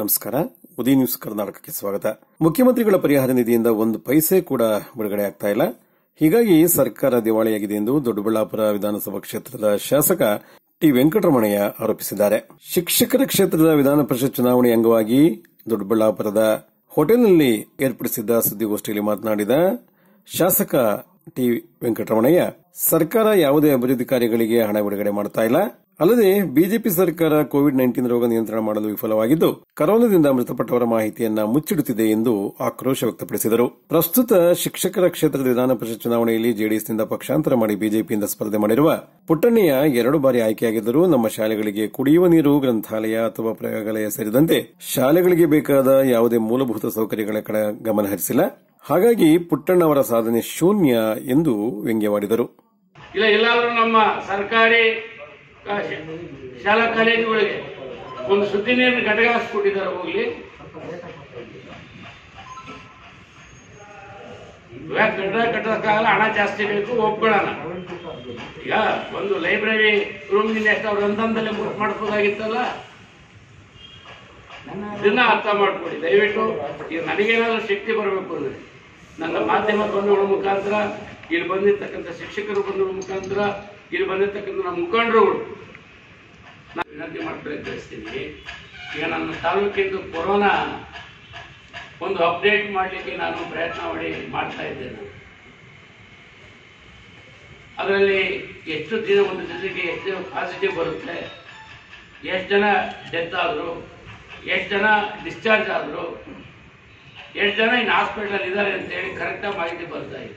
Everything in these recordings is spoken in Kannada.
ನಮಸ್ಕಾರ ಉದಯ ನ್ಯೂಸ್ ಕರ್ನಾಟಕಕ್ಕೆ ಸ್ವಾಗತ ಮುಖ್ಯಮಂತ್ರಿಗಳ ಪರಿಹಾರ ನಿಧಿಯಿಂದ ಒಂದು ಪೈಸೆ ಕೂಡ ಬಿಡುಗಡೆ ಆಗ್ತಾ ಇಲ್ಲ ಹೀಗಾಗಿ ಸರ್ಕಾರ ದಿವಾಳಿಯಾಗಿದೆ ಎಂದು ದೊಡ್ಡಬಳ್ಳಾಪುರ ವಿಧಾನಸಭಾ ಕ್ಷೇತ್ರದ ಶಾಸಕ ಟಿ ವೆಂಕಟರಮಣಯ್ಯ ಆರೋಪಿಸಿದ್ದಾರೆ ಶಿಕ್ಷಕರ ಕ್ಷೇತ್ರದ ವಿಧಾನ ಪರಿಷತ್ ಚುನಾವಣೆ ಅಂಗವಾಗಿ ದೊಡ್ಡಬಳ್ಳಾಪುರದ ಹೋಟೆಲ್ನಲ್ಲಿ ಏರ್ಪಡಿಸಿದ್ದ ಸುದ್ದಿಗೋಷ್ಠಿಯಲ್ಲಿ ಮಾತನಾಡಿದ ಶಾಸಕ ಟಿ ವೆಂಕಟರಮಣಯ್ಯ ಸರ್ಕಾರ ಯಾವುದೇ ಅಭಿವೃದ್ಧಿ ಕಾರ್ಯಗಳಿಗೆ ಹಣ ಬಿಡುಗಡೆ ಮಾಡ್ತಾ ಇಲ್ಲ ಅಲ್ಲದೆ ಬಿಜೆಪಿ ಸರ್ಕಾರ ಕೋವಿಡ್ ನೈನ್ಟೀನ್ ರೋಗ ನಿಯಂತ್ರಣ ಮಾಡಲು ವಿಫಲವಾಗಿದ್ದು ಕರೋನಾದಿಂದ ಮೃತಪಟ್ಟವರ ಮಾಹಿತಿಯನ್ನ ಮುಚ್ಚಿಡುತ್ತಿದೆ ಎಂದು ಆಕ್ರೋಶ ವ್ಯಕ್ತಪಡಿಸಿದರು ಪ್ರಸ್ತುತ ಶಿಕ್ಷಕರ ಕ್ಷೇತ್ರದ ವಿಧಾನ ಪರಿಷತ್ ಚುನಾವಣೆಯಲ್ಲಿ ಜೆಡಿಎಸ್ನಿಂದ ಪಕ್ಷಾಂತರ ಮಾಡಿ ಬಿಜೆಪಿಯಿಂದ ಸ್ಪರ್ಧೆ ಮಾಡಿರುವ ಪುಟ್ಟಣ್ಣಯ್ಯ ಎರಡು ಬಾರಿ ಆಯ್ಕೆಯಾಗಿದ್ದರೂ ನಮ್ಮ ಶಾಲೆಗಳಿಗೆ ಕುಡಿಯುವ ನೀರು ಗ್ರಂಥಾಲಯ ಅಥವಾ ಪ್ರಯೋಗಾಲಯ ಸೇರಿದಂತೆ ಶಾಲೆಗಳಿಗೆ ಬೇಕಾದ ಯಾವುದೇ ಮೂಲಭೂತ ಸೌಕರ್ಯಗಳ ಕಡೆ ಗಮನ ಹರಿಸಿಲ್ಲ ಹಾಗಾಗಿ ಪುಟ್ಟಣ್ಣ ಅವರ ಸಾಧನೆ ಶೂನ್ಯ ಎಂದು ವ್ಯಂಗ್ಯವಾಡಿದರು ಇಲ್ಲ ಎಲ್ಲಾದ್ರೂ ನಮ್ಮ ಸರ್ಕಾರಿ ಆ, ಶ- ಶಾಲಾ ಕಾಲೇಜುಗಳಿಗೆ ಒಂದು ಸುದ್ದಿ ನೀರಿನ ಘಟಕ ಹಾಕ್ಸ್ಕೊಟ್ಟಿದ್ದಾರೆ ಹೋಗ್ಲಿ ಇವಾಗ ಕಟ್ಟಡ ಕಟ್ಟೋಕ್ಕಾಗಲ್ಲ ಹಣ ಜಾಸ್ತಿ ಬೇಕು ಒಪ್ಕೊಳ್ಳೋಣ ಈಗ ಒಂದು ಲೈಬ್ರರಿ ರೂಮ್ನಿಂದ ಎಷ್ಟು ಅವ್ರ ಅನುದಾನದಲ್ಲೇ ಬುಕ್ ಮಾಡಿಸ್ಬೋದಾಗಿತ್ತಲ್ಲ ಇದನ್ನ ಅರ್ಥ ಮಾಡ್ಕೊಡಿ ದಯವಿಟ್ಟು ಈಗ ನನಗೇನಾದ್ರೂ ಶಕ್ತಿ ಬರಬೇಕು ಅಂದ್ರೆ ನನ್ನ ಮಾಧ್ಯಮ ಬಂಧುಗಳ ಮುಖಾಂತರ ಇಲ್ಲಿ ಬಂದಿರ್ತಕ್ಕಂಥ ಶಿಕ್ಷಕರು ಬಂಧುಗಳ ಮುಖಾಂತರ ಇಲ್ಲಿ ಬಂದಿರ್ತಕ್ಕಂಥ ನಮ್ಮ ಮುಖಂಡರುಗಳು ನಾನು ವಿನಂತಿ ಮಾಡ್ಕೊಳ್ಳಿ ತಿಳಿಸ್ತೀನಿ ಈಗ ನನ್ನ ತಾಲೂಕಿಂದು ಕೊರೋನಾ ಒಂದು ಅಪ್ಡೇಟ್ ಮಾಡಲಿಕ್ಕೆ ನಾನು ಪ್ರಯತ್ನ ಮಾಡಿ ಮಾಡ್ತಾ ಇದ್ದೇನೆ ಅದರಲ್ಲಿ ಎಷ್ಟು ದಿನ ಒಂದು ದಿನಕ್ಕೆ ಎಷ್ಟು ಪಾಸಿಟಿವ್ ಬರುತ್ತೆ ಎಷ್ಟು ಜನ ಡೆತ್ ಆದರು ಎಷ್ಟು ಜನ ಡಿಸ್ಚಾರ್ಜ್ ಆದರು ಎಷ್ಟು ಜನ ಇನ್ನು ಹಾಸ್ಪಿಟಲ್ ಇದ್ದಾರೆ ಅಂತೇಳಿ ಕರೆಕ್ಟಾಗಿ ಮಾಹಿತಿ ಬರ್ತಾ ಇದೆ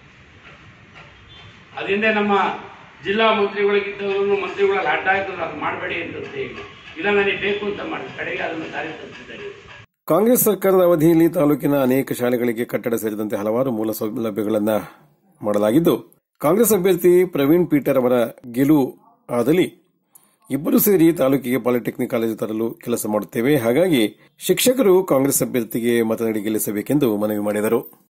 ಅದರಿಂದ ನಮ್ಮ ಜಿಲ್ಲಾ ಮಂತ್ರಿಗಳಿಗಿದ್ದವರು ಮಂತ್ರಿಗಳಲ್ಲಿ ಅಡ್ಡ ಹಾಕಿದ್ರು ಅದು ಮಾಡಬೇಡಿ ಅಂತ ಹೇಳಿ ಇಲ್ಲ ನನಗೆ ಬೇಕು ಅಂತ ಮಾಡಿ ಕಡೆಗೆ ಅದನ್ನು ದಾರಿ ತಪ್ಪಿದ್ದಾರೆ ಕಾಂಗ್ರೆಸ್ ಸರ್ಕಾರದ ಅವಧಿಯಲ್ಲಿ ತಾಲೂಕಿನ ಅನೇಕ ಶಾಲೆಗಳಿಗೆ ಕಟ್ಟಡ ಸೇರಿದಂತೆ ಹಲವಾರು ಮೂಲ ಸೌಲಭ್ಯಗಳನ್ನು ಮಾಡಲಾಗಿದ್ದು ಕಾಂಗ್ರೆಸ್ ಅಭ್ಯರ್ಥಿ ಪ್ರವೀಣ್ ಪೀಟರ್ ಅವರ ಗೆಲುವು ಆದಲ್ಲಿ ಇಬ್ಬರು ಸೇರಿ ತಾಲೂಕಿಗೆ ಪಾಲಿಟೆಕ್ನಿಕ್ ಕಾಲೇಜು ತರಲು ಕೆಲಸ ಮಾಡುತ್ತೇವೆ ಹಾಗಾಗಿ ಶಿಕ್ಷಕರು ಕಾಂಗ್ರೆಸ್ ಅಭ್ಯರ್ಥಿಗೆ ಮತ ನೀಡಿ ಗೆಲ್ಲಿಸಬೇಕೆಂದು ಮನವಿ ಮಾಡಿದರು